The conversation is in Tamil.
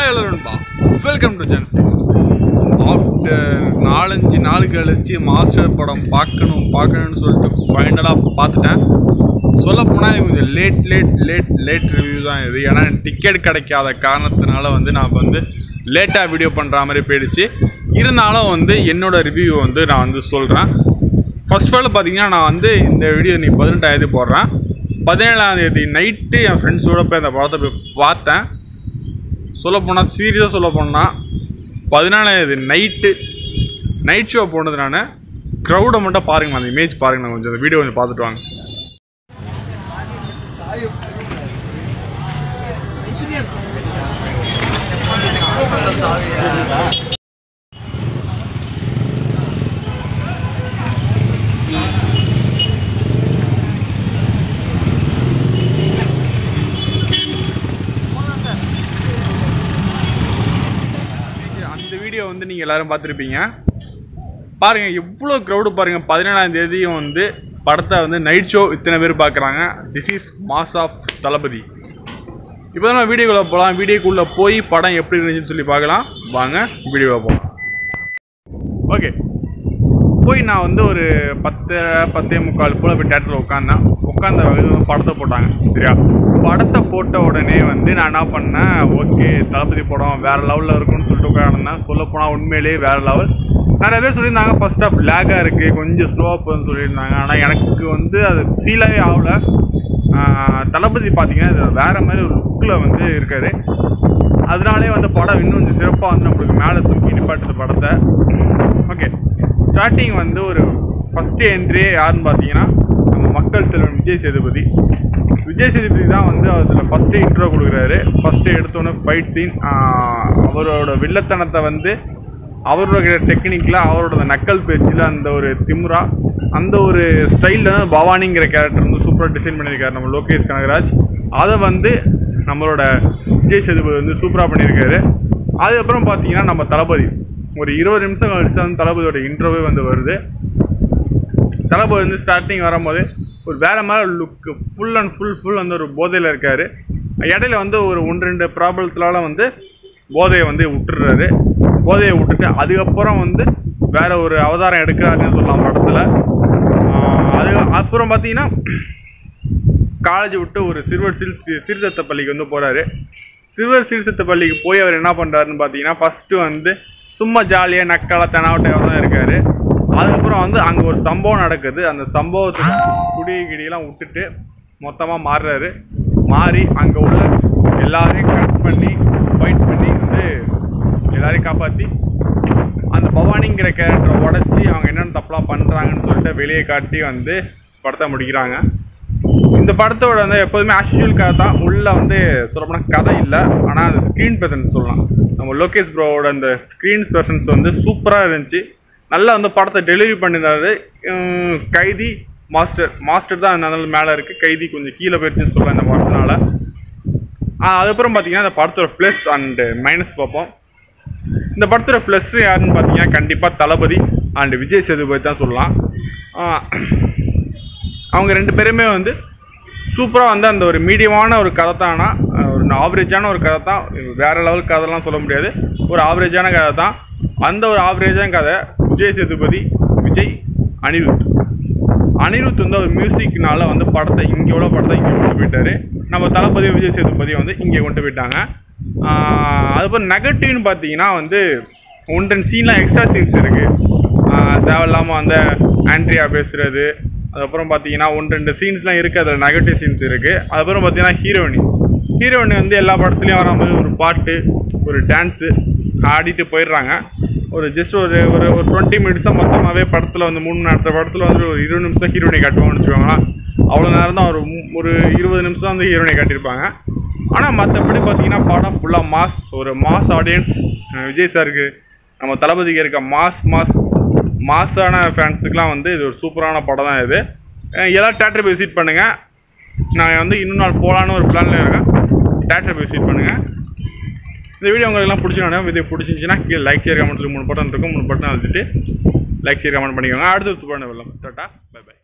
ஹாய் ஹலோ நண்பா வெல்கம் டு ஜென் ஆஃப்டர் நாலஞ்சு நாள் கழிச்சு மாஸ்டர் படம் பார்க்கணும் பார்க்கணும்னு சொல்லிட்டு ஃபைனலாக பார்த்துட்டேன் சொல்லப்போனால் இது கொஞ்சம் late late late late review தான் இது ஏன்னா டிக்கெட் கிடைக்காத காரணத்தினால வந்து நான் வந்து லேட்டாக வீடியோ பண்ணுற மாதிரி போயிடுச்சு இருந்தாலும் வந்து என்னோட ரிவ்யூ வந்து நான் வந்து சொல்கிறேன் ஃபர்ஸ்ட் ஆஃப் ஆல் பார்த்தீங்கன்னா நான் வந்து இந்த வீடியோ நீ பதினெட்டாயிரத்தி போடுறேன் பதினேழாம் தேதி நைட்டு என் ஃப்ரெண்ட்ஸோட போய் அந்த படத்தை போய் பார்த்தேன் சொல்லப்போனால் சீரியஸாக சொல்ல போனால் பதினாலாவது நைட்டு நைட் ஷோ போனது நான் க்ரௌடை மட்டும் பாருங்க அந்த இமேஜ் பாருங்க நான் கொஞ்சம் அந்த வீடியோ கொஞ்சம் பார்த்துட்டு வாங்க அந்த வீடியோ வந்து நீங்கள் எல்லாரும் பார்த்துருப்பீங்க பாருங்க எவ்வளோ க்ரௌடு பாருங்க பதினேழாம் தேதியும் வந்து படத்தை வந்து நைட் ஷோ இத்தனை பேர் பார்க்குறாங்க this is mass of Thalapathy இப்போ தான் வீடியோக்குள்ளே போகலாம் வீடியோக்குள்ளே போய் படம் எப்படி இருந்துச்சுன்னு சொல்லி பார்க்கலாம் வாங்க வீடியோவை போகலாம் ஓகே போய் நான் வந்து ஒரு பத்து பத்தே முக்கால் போல் போய் தேட்டரில் உட்காந்தேன் உட்காந்த வகையில் படத்தை போட்டாங்க சரியா படத்தை போட்ட உடனே வந்து நான் என்ன பண்ணேன் ஓகே தளபதி படம் வேறு லெவலில் இருக்கும்னு சொல்லிட்டு உட்காந்துருந்தேன் சொல்ல போனால் உண்மையிலேயே வேறு லெவல் நிறைய பேர் சொல்லியிருந்தாங்க ஃபர்ஸ்ட் ஆஃப் லேக்காக இருக்குது கொஞ்சம் ஸ்லோவாக போகுதுன்னு சொல்லியிருந்தாங்க ஆனால் எனக்கு வந்து அது ஃபீலாகவே ஆகல ஆஹ் தளபதி பார்த்தீங்கன்னா இது வேறு மாதிரி ஒரு லுக்கில் வந்து இருக்காரு அதனாலே வந்து படம் இன்னும் கொஞ்சம் சிறப்பாக வந்து நம்மளுக்கு மேலே தூக்கி நிப்பாட்டுது படத்தை ஓகே ஸ்டார்டிங் வந்து ஒரு ஃபஸ்ட்டு என்ட்ரியே யாருன்னு பார்த்தீங்கன்னா நம்ம மக்கள் செல்வன் விஜய் சேதுபதி விஜய் சேதுபதி தான் வந்து அதில் ஃபஸ்ட்டு இன்ட்ரோ கொடுக்குறாரு ஃபஸ்ட்டு எடுத்தோன்னே ஃபைட் சீன் அவரோட வில்லத்தனத்தை வந்து அவரோட டெக்னிக்கில் அவரோட அந்த நக்கல் பேச்சில் அந்த ஒரு திமுறா அந்த ஒரு ஸ்டைலில் தான் பவானிங்கிற கேரக்டர் வந்து சூப்பராக டிசைன் பண்ணியிருக்காரு நம்ம லோகேஷ் கனகராஜ் அதை வந்து நம்மளோட விஜய் சேதுபதி வந்து சூப்பராக பண்ணியிருக்காரு அதுக்கப்புறம் பார்த்தீங்கன்னா நம்ம தளபதி ஒரு இருபது நிமிஷம் கழிச்சு வந்து தளபதியோட இன்ட்ரோவே வந்து வருது தளபதி வந்து ஸ்டார்டிங் வரும்போது ஒரு வேற மாதிரி look full and full full வந்து ஒரு போதையில் இருக்கார் இடையில வந்து ஒரு ஒன்று ரெண்டு ப்ராப்ளத்தினால வந்து போதையை வந்து விட்டுடுறாரு போதையை விட்டுட்டு அதுக்கப்புறம் வந்து வேற ஒரு அவதாரம் எடுக்கிறாருன்னு சொல்லலாம் படத்தில் அது அப்புறம் பார்த்தீங்கன்னா காலேஜ் விட்டு ஒரு சிறுவர் சிறு சீர்திருத்த பள்ளிக்கு வந்து போகிறாரு சிறுவர் சீர்திருத்த பள்ளிக்கு போய் அவர் என்ன பண்ணுறாருன்னு பார்த்தீங்கன்னா ஃபஸ்ட்டு வந்து சும்மா ஜாலியாக நக்கலை தெனாவட்டையாக தான் இருக்கார் அதுக்கப்புறம் வந்து அங்கே ஒரு சம்பவம் நடக்குது அந்த சம்பவத்துக்கு குடி கிடியெல்லாம் விட்டுட்டு மொத்தமாக மாறுறாரு மாறி அங்கே உள்ள எல்லாரையும் கட் பண்ணி ஃபைட் பண்ணி வந்து எல்லாரையும் காப்பாற்றி அந்த பவானிங்கிற கேரக்டரை உடச்சி அவங்க என்னென்ன தப்பெல்லாம் பண்ணுறாங்கன்னு சொல்லிட்டு வெளியே காட்டி வந்து படத்தை முடிக்கிறாங்க இந்த படத்தோட வந்து எப்போதுமே ஆஷுவல் கதை தான் உள்ளே வந்து சொல்லப்போனால் கதை இல்லை ஆனால் அந்த ஸ்க்ரீன் ப்ரெசன்ஸ் சொல்லலாம் நம்ம லோகேஷ் ப்ரோவோட அந்த ஸ்க்ரீன் ப்ரெசன்ஸ் வந்து சூப்பராக இருந்துச்சு நல்லா வந்து படத்தை டெலிவரி பண்ணியிருந்தாரு உம், கைதி மாஸ்டர் மாஸ்டர் தான் அதனால மேலே இருக்குது கைதி கொஞ்சம் கீழே போயிடுச்சுன்னு சொல்லலாம் இந்த படத்தினால ஆஹ் அதுக்கப்புறம் பார்த்தீங்கன்னா இந்த படத்தோட ப்ளஸ் அண்டு மைனஸ் பார்ப்போம் இந்த படத்தோட ப்ளஸ் யாருன்னு பார்த்தீங்கன்னா கண்டிப்பாக தளபதி அண்ட் விஜய் சேதுபதி தான் சொல்லலாம் ஆஹ் அவங்க ரெண்டு பேருமே வந்து சூப்பராக வந்து அந்த ஒரு மீடியமான ஒரு கதை தானா ஒரு ஆவரேஜான ஒரு கதை தான் வேற லெவல் கதைலாம் சொல்ல முடியாது ஒரு ஆவரேஜான கதை தான் அந்த ஒரு ஆவரேஜான கதை விஜய் சேதுபதி விஜய் அனிருத் அனிருத் வந்து அவர் மியூசிக்னால வந்து படத்தை இங்கே உள்ள படத்தை இங்கே கொண்டு போயிட்டாரு நம்ம தளபதி விஜய் சேதுபதி வந்து இங்கே கொண்டு போயிட்டாங்க ஆஹ் அதுக்கப்புறம் நெகட்டிவ்னு பார்த்தீங்கன்னா வந்து ஒன் ரெண்டு சீன்லாம் எக்ஸ்ட்ரா சீன்ஸ் இருக்குது தேவையில்லாமல் வந்து ஆண்ட்ரியா பேசுகிறது அதுக்கப்புறம் பார்த்தீங்கன்னா ஒன்று ரெண்டு சீன்ஸ்லாம் இருக்குது அதில் நெகட்டிவ் சீன்ஸ் இருக்குது அதுக்கப்புறம் பார்த்தீங்கன்னா ஹீரோயினி ஹீரோயினி வந்து எல்லா படத்துலையும் வர மாதிரி ஒரு பாட்டு ஒரு டான்ஸு ஆடிட்டு போயிடுறாங்க ஒரு ஜஸ்ட் ஒரு ஒரு ஒரு டுவெண்ட்டி மினிட்ஸாக மொத்தமாகவே படத்தில் வந்து மூணு மணி நேரத்து படத்தில் வந்து ஒரு இருபது நிமிஷம் ஹீரோயினை காட்டுவாங்கன்னு வச்சுக்கோங்களேன் அவ்வளோ நேரம் தான் ஒரு மூ- ஒரு இருபது நிமிஷம் தான் வந்து ஹீரோயினை காட்டியிருப்பாங்க ஆனால் மற்றபடி பார்த்தீங்கன்னா படம் ஃபுல்லாக மாஸ் ஒரு மாஸ் ஆடியன்ஸ் விஜய் சாருக்கு நம்ம தளபதிக்கு இருக்க மாஸ் மாஸ் மாஸான ஃபேன்ஸுக்குலாம் வந்து இது ஒரு சூப்பரான படம் தான் இது அஹ் எல்லாரும் தேட்டர் போய் விசிட் பண்ணுங்கள் நான் வந்து இன்னும் நாள் போகலான்னு ஒரு பிளானில் இருக்கேன் தேட்டர் போய் விசிட் பண்ணுங்கள் இந்த வீடியோ உங்களுக்கு எல்லாம் பிடிச்சிருந்தா இது பிடிச்சிருந்துச்சுன்னா கீழே லைக் ஷேர் கமெண்ட் மூணு பட்டன் இருக்கும் மூணு பட்டன் அழுத்திட்டு லைக் ஷேர் கமெண்ட் பண்ணிக்கோங்க அடுத்து சூப்பரான வெள்ளம் டாட்டா பை பை